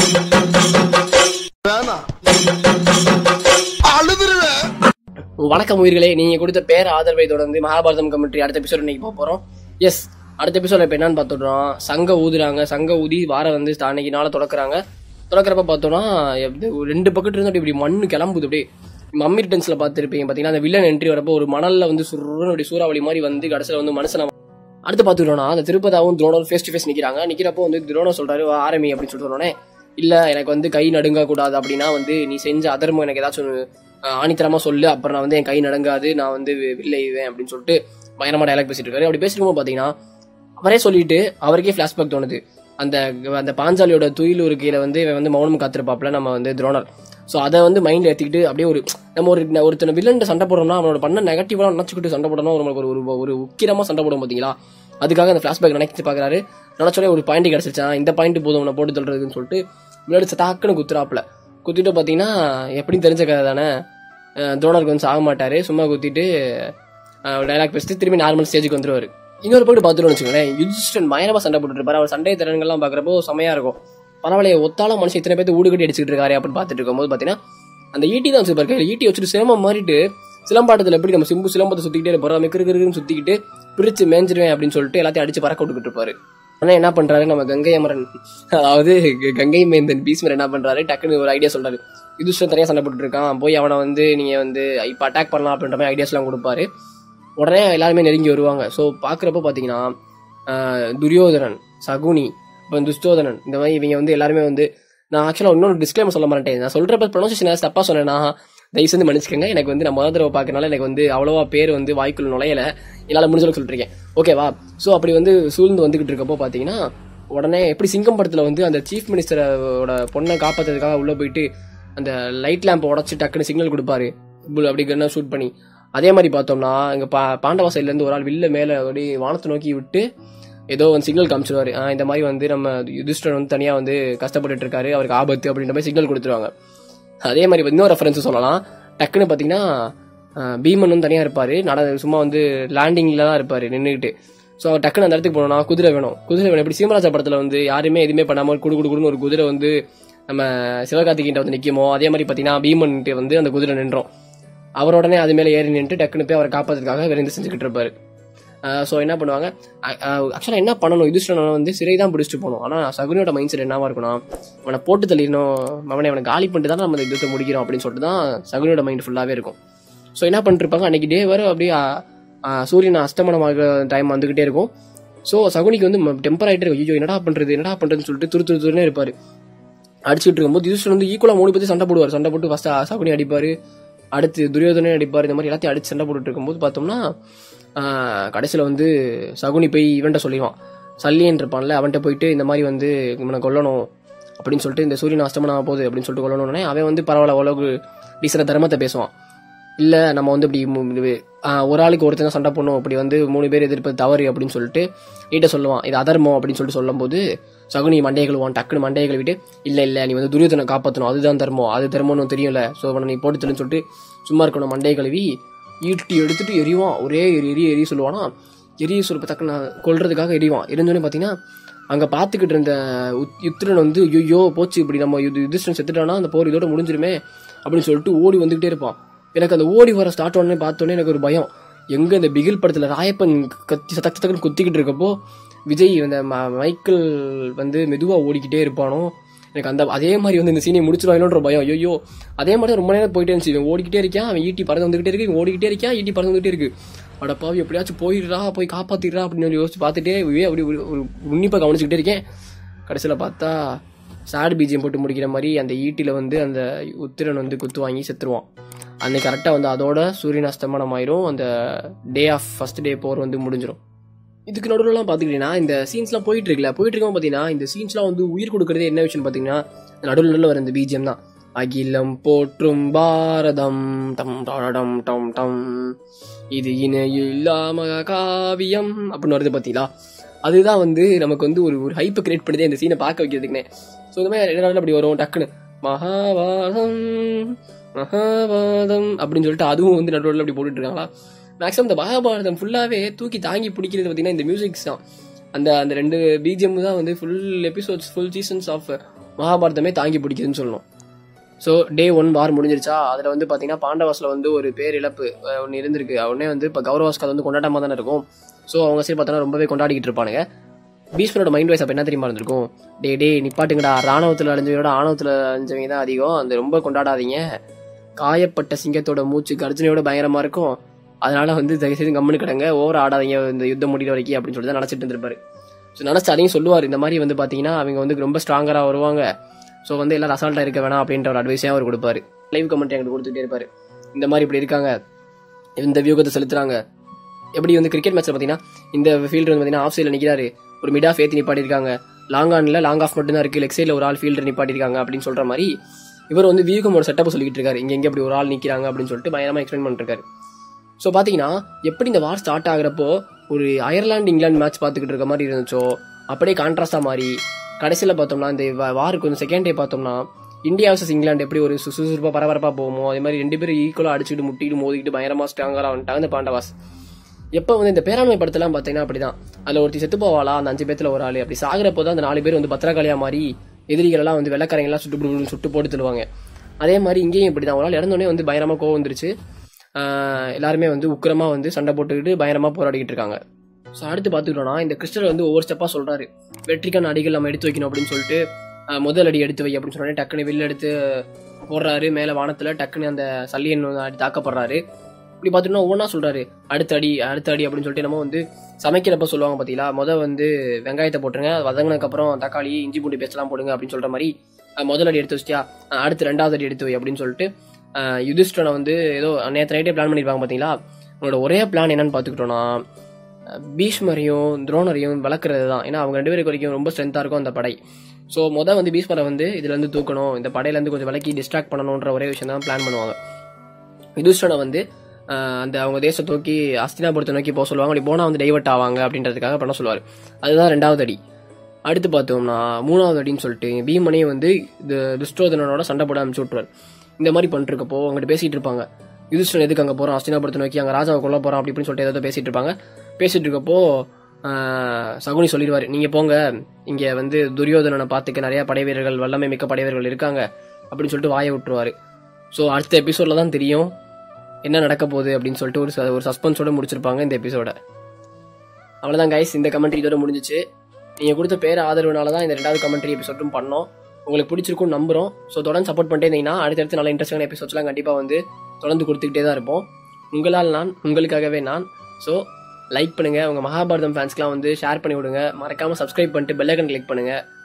வேணாம் அழுதுருவேன் வணக்கம் உயிர்களே நீங்க கொடுத்த பேர் ஆதரவை தொடர்ந்து மகாபாரதம் கமெண்ட்ரி அடுத்த எபிசோட் இன்னைக்கு போக போறோம் எஸ் அடுத்த எபிசோட இப்ப என்னன்னு பார்த்துடுறோம் சங்க ஊதுறாங்க சங்க ஊதி வாரம் வந்து அன்னைக்கு நாளை தொடக்குறாங்க தொடக்கிறப்ப பார்த்தோம்னா எப்படி ஒரு ரெண்டு பக்கத்து இருந்து இப்படி மண்ணு கிளம்புது அப்படியே மம்மி ரிட்டர்ன்ஸ்ல பார்த்துருப்பீங்க பாத்தீங்கன்னா அந்த வில்லன் என்ட்ரி வரப்போ ஒரு மணல்ல வந்து சுருன்னு அப்படி சூறாவளி மாதிரி வந்து கடைசியில வந்து மனுஷனை அடுத்து பார்த்துக்கிட்டோம்னா அந்த திருப்பதாவும் துரோணரும் ஃபேஸ் டு ஃபேஸ் நிற்கிறாங்க நிற்கிறப்போ வந்து துரோணர் சொல்றாரு "வா, ஆரம்பி அப்படின்னு சொல்லிட்டு உடனே இல்ல எனக்கு வந்து கை நடுங்க கூடாது அப்படின்னா வந்து நீ செஞ்ச அதர்மம் எனக்கு ஏதாச்சும் ஒண்ணு, அஹ், ஆணித்தரமா சொல்லு அப்புறம் நான் வந்து என் கை நடுங்காது நான் வந்து வில்லைவேன் அப்படின்னு சொல்லிட்டு பயங்கரமா டைலாக் பேசிட்டு இருக்காரு அப்படி பேசிட்டு பாத்தீங்கன்னா அவரே சொல்லிட்டு அவருக்கே ஃபிளாஷ்பேக் தோணுது அந்த அந்த பாஞ்சாலியோட துயிலூர் கீழே வந்து இவன் வந்து மௌனம் காத்திருப்பாப்ல நம்ம வந்து துரோணர் ஸோ அதை வந்து மைண்ட்ல எடுத்துக்கிட்டு அப்படியே ஒரு நம்ம ஒரு ஒருத்தனை வில்லன் சண்டை போடுறோம்னா அவனோட பண்ண நெகட்டிவா நினச்சிக்கிட்டு சண்டை போடணும் நம்மளுக்கு ஒரு ஒரு ஒரு உக்கிரமா சண்டை போடும் பாத்தீங்களா அதுக்காக அந்த ஃபிளாஷ்பேக் நினைச்சு பாக்குறாரு நினைச்சோடனே ஒரு பாயிண்ட் கிடைச்சிச்சா இந்த பாயிண்ட் போதும் உன்னை போட்டு தள்ளுறதுன்னு சொல்லிட்டு முன்னாடி தாக்குன்னு குத்துறாப்புல குத்திட்டு பாத்தீங்கன்னா எப்படின்னு தெரிஞ்ச கதை தானே அஹ் துரோணருக்கு வந்து சாக மாட்டாரு சும்மா குத்திட்டு டைலாக் பேசிட்டு திரும்பி நார்மல் ஸ்டேஜுக்கு வந்துருவாரு இன்னொரு போயிட்டு பார்த்துட்டு வச்சுக்கோங்களேன் யுதிஷ்டன் பயங்கரமா சண்டை போட்டுட்டு இருப்பாரு அவர் சண்டை திறன்கள்லாம் பாக்குறப்போ செமையா இருக்கும் பரவாயில்லையே ஒத்தால மனுஷன் இத்தனை பேர்த்து ஊடு கட்டி அடிச்சுட்டு இருக்காரு அப்படின்னு பார்த்துட்டு இருக்கும்போது பாத்தீங்கன்னா அந்த ஈட்டி தான் சூப்பர் கையில் ஈட்டி வச்சுட்டு சிரமம் மாறிட்டு சிலம்பாட்டத்தில் எப்படி நம்ம சிம்பு சிலம்பத்தை சுத்திக்கிட்டே இருப்பாரு அவன் கிரு கிருன்னு சுத்திக்கிட்டு பிரிச்சு மேஞ்சிருவேன் அப்படின்னு சொல்லிட்டு எல்லாத்தையும் அடிச்சு பறக்க விட்டுக்கிட்டு இருப்பாரு ஆனா என்ன பண்றாரு நம்ம கங்கை அமரன் அதாவது க- கங்கை மேந்தன் பீஸ்மர் என்ன பண்றாரு டக்குன்னு ஒரு ஐடியா சொல்றாரு யுதிஷ்டன் தனியா சண்டை போட்டுட்டு இருக்கான் போய் அவனை வந்து நீங்க வந்து இப்ப அட்டாக் பண்ணலாம் அப்படின்ற மாதிரி ஐடியாஸ் எல்லாம் கொடுப்பாரு உடனே எல்லாருமே நெருங்கி வருவாங்க ஸோ பாக்குறப்ப பாத்தீங்கன்னா ஆஹ், துரியோதனன் சகுனி அப்புறம் துஸ்தோதனன் இந்த மாதிரி இவங்க வந்து எல்லாருமே வந்து நான் ஆக்சுவலாக இன்னொரு டிஸ்க்ளைமர் சொல்ல மாட்டேன் நான் சொல்றப்ப ப்ரொனன்சியேஷன் ஏதாவது தப்பா சொன்னேன்னா தயவு செஞ்சு மன்னிச்சுக்கோங்க எனக்கு வந்து நான் முதல் தடவை பார்க்கறனால எனக்கு வந்து அவ்வளோவா பேர் வந்து வாய்க்குள்ள நுழையல என்னால் முடிஞ்ச அளவுக்கு சொல்லிருக்கேன் ஓகேவா ஸோ அப்படி வந்து சூழ்ந்து வந்துகிட்டு இருக்கப்போ பார்த்தீங்கன்னா உடனே எப்படி சிங்கம் படத்தில் வந்து அந்த சீஃப் மினிஸ்டரோட பொண்ணை காப்பாத்துறதுக்காக உள்ள போயிட்டு அந்த லைட் லேம்ப் உடச்சி டக்குன்னு சிக்னல் கொடுப்பாரு புல் அப்படி கண்ணா ஷூட் பண்ணி அதே மாதிரி பார்த்தோம்னா இங்க பா பாண்டவா சைட்ல இருந்து ஒரு ஆள் வில்ல மேல அப்படி வானத்தை நோக்கி விட்டு ஏதோ வந்து சிக்னல் காமிச்சிருவாரு ஆஹ் இந்த மாதிரி வந்து நம்ம யுதிஷ்டர் வந்து தனியா வந்து கஷ்டப்பட்டுட்டு இருக்காரு அவருக்கு ஆபத்து அப்படின்ற மாதிரி சிக்னல் கொடுத்துருவாங்க அதே மாதிரி இப்ப இன்னொரு ரெஃபரன்ஸ் சொல்லலாம் டக்குன்னு பாத்தீங்கன்னா ஆஹ் பீமன் வந்து தனியா இருப்பாரு நட சும்மா வந்து லேண்டிங்ல தான் இருப்பாரு நின்றுக்கிட்டு ஸோ அவர் டக்குன்னு அந்த இடத்துக்கு போனோம்னா குதிரை வேணும் குதிரை வேணும் இப்படி சீமராஜா படத்துல வந்து யாருமே எதுவுமே பண்ணாம குடு குடு குடுன்னு ஒரு குதிரை வந்து நம்ம சிவகார்த்திகிட்ட வந்து நிக்குமோ அதே மாதிரி பாத்தீங்கன்னா பீமன்ட்டு வந்து அந்த குதிரை நின்றோம் அவர் உடனே அது மேல ஏறி நின்று டக்குன்னு போய் அவரை காப்பாத்துறதுக்காக விரைந்து செஞ்சுக்கிட்டு இருப்பாரு ஸோ என்ன பண்ணுவாங்க ஆக்சுவலாக என்ன பண்ணணும் யுதிஷ்டனை வந்து சிறை தான் பிடிச்சிட்டு போகணும் ஆனால் சகுனியோட மைண்ட் செட் என்னவா இருக்கும்னா அவனை போட்டு தள்ளிடணும் அவனை அவனை காலி பண்ணிட்டு தான் நம்ம இந்த யுத்தத்தை முடிக்கிறோம் அப்படின்னு சொல்லிட்டு தான் சகுனியோட மைண்ட் ஃபுல்லாகவே இருக்கும் ஸோ என்ன பண்ணிருப்பாங்க அன்னைக்கு டே வர அப்படியே ஆ, ஆ, சூரியன் அஸ்தமனமாக டைம் வந்துகிட்டே இருக்கும் ஸோ சகுனிக்கு வந்து டெம்பர் ஆகிட்டே இருக்கும் ஐயோ என்னடா பண்றது என்னடா பண்றதுன்னு சொல்லிட்டு துரு துரு துருன்னே இருப்பாரு அடிச்சுட்டு இருக்கும்போது யுதிஷ்டன் வந்து ஈக்குவலா மூணு பேர் சண்டை போடுவார் சண்டை போட்டு ஃபர்ஸ்ட் சகுனி அடிப்பாரு அடுத்து துரியோதனே அடிப்பார் இந்த மாதிரி எல்லாத்தையும் அடிச்சு சண்டை போட்டுட்டு இருக்கும்போது பார்த்தோம்னா ஆஹ், கடைசியில வந்து சகுனி போய் இவன்ட்ட சொல்லிடுவான் சல்லியன் இருப்பான்ல அவன்கிட்ட போயிட்டு இந்த மாதிரி வந்து இவனை கொல்லணும் அப்படின்னு சொல்லிட்டு இந்த சூரியன் அஸ்தமனம் ஆக போகுது அப்படின்னு சொல்லிட்டு கொல்லணும்னே அவன் வந்து பரவாயில்ல உலகு டீசன தர்மத்தை பேசுவான் இல்ல நம்ம வந்து இப்படி மு- இது, ஆஹ், ஒரு ஆளுக்கு ஒருத்தன் சண்டை போடணும் அப்படி வந்து மூணு பேர் எதிர்ப்பது தவறு அப்படின்னு சொல்லிட்டு நீட்ட சொல்லுவான் இது அதர்மம் அப்படின்னு சொல்லிட்டு சொல்லும்போது சகுனி மண்டையை கழுவான் டக்குனு மண்டையை கழுவிட்டு இல்ல இல்ல நீ வந்து துரியோதனை காப்பாற்றணும் அதுதான் தர்மம் அது தர்மம்னு உனக்கு தெரியும்ல ஸோ அவனை நீ போட்டு தள்ளுன்னு சொல்லிட்டு சும்மா இருக்கணும் மண்டையை கழுவி ஈட்டி எடுத்துட்டு எரிவான் ஒரே எரி எரிய எரிய சொல்லுவானா எரிய சொல்ல டக்குன்னு கொல்றதுக்காக எரிவான் எரிஞ்சோடனே பார்த்தீங்கன்னா அங்க பாத்துக்கிட்டு இருந்த உத்- யுத்திரன் வந்து ஐயோ போச்சு இப்படி நம்ம யுதி- யுதிஷ்டன் செத்துட்டானா அந்த போர் இதோட முடிஞ்சிருமே அப்படின்னு சொல்லிட்டு ஓடி வந்துகிட்டே இருப்பான் எனக்கு அந்த ஓடி வர ஸ்டார்ட் உடனே பார்த்தோன்னே எனக்கு ஒரு பயம் எங்க இந்த பிகில் படத்துல ராயப்பன் கத்தி சத்தக்கு சத்தக்குன்னு குத்திக்கிட்டு இருக்கப்போ விஜய் அந்த ம- மைக்கேல் வந்து மெதுவா ஓடிக்கிட்டே இருப்பானோ எனக்கு அந்த அதே மாதிரி வந்து இந்த சீனை முடிச்சிருவாங்களோன்ற பயம் ஐயோ அதே மாதிரி தான் ரொம்ப நேரம் போயிட்டே இருந்துச்சு இவன் ஓடிக்கிட்டே இருக்கான் அவன் ஈட்டி பறந்து வந்துகிட்டே இருக்கு இவன் ஓடிக்கிட்டே இருக்கான் ஈட்டி பறந்து வந்துகிட்டே இருக்கு அட பாவி எப்படியாச்சும் போயிடுறா போய் காப்பாத்திடுறா அப்படின்னு சொல்லி யோசிச்சு பார்த்துட்டே இவே அப்படி ஒரு ஒரு உன்னிப்பா கவனிச்சுக்கிட்டே இருக்கேன் கடைசியில பார்த்தா சாட் பீஜியம் போட்டு முடிக்கிற மாதிரி அந்த ஈட்டில வந்து அந்த உத்திரன் வந்து குத்து வாங்கி செத்துருவான் அன்னைக்கு கரெக்டாக வந்து அதோட சூரியன் அஸ்தமனம் ஆயிரும் அந்த டே ஆஃப் ஃபர்ஸ்ட் டே போர் வந்து முடிஞ்சிரும் இதுக்கு நடுவுலலாம் பார்த்துக்கிட்டீங்கன்னா இந்த சீன்ஸ்லாம் போயிட்டு இருக்குல்ல போயிட்டு இருக்கோம் பார்த்தீங்கன்னா இந்த சீன்ஸ்லாம் வந்து உயிர் கொடுக்கறதே என்ன விஷயம் பார்த்தீங்கன்னா நடுவில் நடுவில் வர இந்த பிஜிஎம் தான் அகிலம் போற்றும் பாரதம் டம் டடம் டம் டம் இது இணையில்லாம காவியம் அப்படின்னு வருது பார்த்தீங்களா அதுதான் வந்து நமக்கு வந்து ஒரு ஒரு ஹைப்பை கிரியேட் பண்ணுதே இந்த சீனை பார்க்க வைக்கிறதுக்குனே ஸோ இந்த மாதிரி ரெண்டு நாள் அப்படி வரும் டக்குன்னு மகாபாரதம் மகாபாரதம் அப்படின்னு சொல்லிட்டு அதுவும் வந்து நடுவில் அப்படி போட்டுட்டு இருக்காங்களா மேக்ஸிமம் இந்த மகாபாரதம் ஃபுல்லாவே தூக்கி தாங்கி பிடிக்கிறது பார்த்தீங்கன்னா இந்த மியூசிக்ஸ் தான் அந்த அந்த ரெண்டு பிஜிஎம் தான் வந்து full episodes full seasons of மகாபாரதமே தாங்கி பிடிக்குதுன்னு சொல்லணும் ஸோ டே ஒன் வார் முடிஞ்சிருச்சா அதில் வந்து பார்த்தீங்கன்னா பாண்டவாஸில் வந்து ஒரு பேர் இழப்பு ஒன்று இருந்திருக்கு உடனே வந்து இப்போ கௌரவாஸ்கார் வந்து கொண்டாட்டமாக தானே இருக்கும் ஸோ அவங்க சரி பார்த்தோன்னா ரொம்பவே கொண்டாடிக்கிட்டு இருப்பானுங்க பீஷ்மரோட மைண்ட் வைஸ் அப்போ என்ன தெரியுமா இருந்திருக்கும் டே டே நிப்பாட்டுங்கடா ராணுவத்தில் அழிஞ்சவங்களோட ஆணவத்தில் அழிஞ்சவங்க தான் அதிகம் அந்த ரொம்ப கொண்டாடாதீங்க காயப்பட்ட சிங்கத்தோட மூச்சு கர்ஜனையோட பயங்கரமாக இருக்கும் அதனால வந்து தயவுசெய்து கம்முன்னு கிடங்க ஓவர் ஆடாதீங்க இந்த யுத்தம் முடிகிற வரைக்கும் அப்படின்னு சொல்லிட்டு தான் நினச்சிட்டு இருந்திருப்பாரு ஸோ நினச்சி அதையும் சொல்லுவார் இந்த மாதிரி வந்து பார்த்தீங்கன்னா அவங்க வந்து ரொம்ப ஸ்ட்ராங்கராக வருவாங்க ஸோ வந்து எல்லாரும் அசால்ட்டாக இருக்க வேணாம் அப்படின்ற ஒரு அட்வைஸையும் அவர் கொடுப்பாரு லைவ் கமெண்ட் எங்களுக்கு கொடுத்துட்டே இருப்பாரு இந்த மாதிரி இப்படி இருக்காங்க இந்த வியூகத்தை செலுத்துறாங்க எப்படி வந்து கிரிக்கெட் மேட்ச்ல பார்த்தீங்கன்னா இந்த ஃபீல்டர் வந்து பார்த்தீங்கன்னா ஆஃப் சைடில் நிற்கிறாரு ஒரு மிட் ஆஃப் ஏற்றி நிப்பாட்டிருக்காங்க லாங் ஆனில் லாங் ஆஃப் மட்டும் தான் இருக்குது லெக் சைடில் ஒரு ஆள் ஃபீல்டர் நிப்பாட்டிருக்காங்க அப்படின்னு சொல்கிற மாதிரி இவர் வந்து வியூகம் ஒரு செட்டப் சொல்லிட்டு இருக்காரு இங்கே எங்கே இப்படி ஒரு ஆள் நிற்கிறாங்க அப்படின்னு சொல்லிட்டு பயங்கரமாக எக்ஸ்பிளைன் பண்ணிருக்காரு ஸோ பார்த்தீங்கன்னா எப்படி இந்த வார் ஸ்டார்ட் ஆகுறப்போ ஒரு அயர்லாந்து இங்கிலாந்து மேட்ச் பார்த்துக்கிட்டு இருக்க மாதிரி இருந்துச்சோ அப்படியே கான்ட்ராஸ்டாக மாறி கடைசியில் பார்த்தோம்னா இந்த வா- வாருக்கு வந்து செகண்ட் டே பார்த்தோம்னா இந்தியா வர்சஸ் இங்கிலாந்து எப்படி ஒரு சு- சுறுசுறுப்பா பரபரப்பாக போகுமோ அதே மாதிரி ரெண்டு பேரும் ஈக்குவலாக அடிச்சுட்டு முட்டிட்டு மோதிக்கிட்டு பயங்கரமாக ஸ்ட்ராங்கராக வந்துட்டாங்க இந்த பாண்டவாஸ் எப்போ வந்து இந்த பேராண்மை படத்தெல்லாம் பார்த்தீங்கன்னா அப்படிதான் அதில் ஒருத்தி செத்து போவாளா அந்த அஞ்சு பேத்துல ஒரு ஆள் அப்படி சாகுறப்போ தான் அந்த நாலு பேர் வந்து பத்திரகாளியா மாறி எதிரிகள் எல்லாம் வந்து வெள்ளக்காரங்க எல்லாம் சுட்டு புடு சுட்டு போட்டு தருவாங்க அதே மாதிரி இங்கேயும் இப்படி தான் ஒரு ஆள் இறந்தோடனே வந்து பயங்கரமா கோவம் வந்துருச்சு ஆஹ் எல்லாருமே வந்து உக்கிரமா வந்து சண்டை போட்டுக்கிட்டு பயங்கரமா போராடிக்கிட்டு இருக்காங்க ஸோ அடுத்து பார்த்துக்கிட்டோம்னா இந்த கிறிஸ்டர் வந்து ஒவ்வொரு ஸ்டெப்பாக சொல்றாரு வெற்றிக்கான அடிகள் நம்ம எடுத்து வைக்கணும் அப்படின்னு சொல்லிட்டு ஆஹ் முதல் அடி எடுத்து வை அப்படின்னு சொன்னோடனே டக்குன்னு வெளில எடுத்து போடுறாரு மேலே வானத்தில் டக்குன்னு அந்த சல்லியன் வந்து அடி தாக்கப்படுறாரு இப்படி பார்த்துட்டோம்னா ஒவ்வொன்றா சொல்றாரு அடுத்த அடி அடுத்த அடி அப்படின்னு சொல்லிட்டு நம்ம வந்து சமைக்கிறப்ப சொல்லுவாங்க பார்த்தீங்களா முத வந்து வெங்காயத்தை போட்டுருங்க அது வதங்கினதுக்கப்புறம் தக்காளி இஞ்சி பூண்டு பேஸ்ட்லாம் போடுங்க அப்படின்னு சொல்ற மாதிரி அஹ், முதல் அடி எடுத்து வச்சிட்டியா அஹ், அடுத்து ரெண்டாவது அடி எடுத்து வை அப்படின்னு சொல்லிட்டு அஹ், யுதிஷ்டனை வந்து ஏதோ நேற்று நைட்டே பிளான் பண்ணியிருப்பாங்க பார்த்தீங்களா உங்களோட ஒரே பிளான் என்னன்னு பார்த்துக்கிட்டோம்னா அஹ், பீஷ்மரையும் துரோணரையும் வளர்க்குறது தான் ஏன்னா அவங்க ரெண்டு பேருக்கு வரைக்கும் ரொம்ப ஸ்ட்ரென்த்தாக இருக்கும் அந்த படை ஸோ மொதல் வந்து பீஷ்மரை வந்து இதுல இருந்து தூக்கணும் இந்த படையிலேருந்து கொஞ்சம் விலக்கி டிஸ்ட்ராக்ட் பண்ணணுன்ற ஒரே விஷயம் தான் பிளான் பண்ணுவாங்க யுதிஷ்டனை வந்து ஆஹ், அந்த அவங்க தேசத்தை நோக்கி அஸ்தினாபுரத்தை நோக்கி போக சொல்லுவாங்க அப்படி போனால் வந்து டைவர்ட் ஆவாங்க அப்படின்றதுக்காக பண்ண சொல்லுவார் அதுதான் ரெண்டாவது அடி அடுத்து பார்த்தோம்னா மூணாவது அடின்னு சொல்லிட்டு பீமனே வந்து இது துஷ்டோதனனோட சண்டை போட அனுப்பிச்சு விட்டுருவார் இந்த மாதிரி பண்ணிட்டு இருக்கப்போ அவங்ககிட்ட பேசிட்டு இருப்பாங்க யுதிஷ்டன் எதுக்கு அங்கே போகிறோம் அஸ்தினாபுரத்தை நோக்கி அங்கே ராஜாவை கொல்ல போகிறோம் அப்படி இப்படின்னு சொல்லிட்டு ஏதோ பேசிட்டு இருப்பாங்க பேசிட்டு இருக்கப்போ ஆஹ், சகுனி சொல்லிடுவார் நீங்கள் போங்க இங்கே வந்து துரியோதனனை பார்த்துக்க நிறைய படை வீரர்கள் வல்லமை மிக்க படை வீரர்கள் இருக்காங்க அப்படின்னு சொல்லிட்டு வாயை விட்டுருவாரு ஸோ அடுத்த எபிசோட்ல தான் தெரியும் என்ன நடக்க போகுது அப்படின்னு சொல்லிட்டு ஒரு ச- ஒரு சஸ்பென்ஸோட முடிச்சிருப்பாங்க இந்த எபிசோட அவ்வளோதான் கைஸ் இந்த கமெண்ட்ரி இதோட முடிஞ்சிச்சு நீங்கள் கொடுத்த பேர் ஆதரவுனால தான் இந்த ரெண்டாவது கமெண்ட்ரி எபிசோட்டும் பண்ணோம் உங்களுக்கு பிடிச்சிருக்கும் நம்புறோம் ஸோ தொடர்ந்து சப்போர்ட் பண்ணிட்டே இருந்தீங்கன்னா அடுத்தடுத்து நல்ல இன்ட்ரெஸ்டான எபிசோட்ஸ்லாம் கண்டிப்பாக வந்து தொடர்ந்து கொடுத்துக்கிட்டே தான் இருப்போம் உங்களால் நான் உங்களுக்காகவே நான் ஸோ லைக் பண்ணுங்க உங்க மகாபாரதம் ஃபேன்ஸ்க்குலாம் வந்து ஷேர் பண்ணி விடுங்க மறக்காம சப்ஸ்கிரைப் பண்ணிட்டு பெல் ஐக்கன் கிளிக் பண்ணுங்க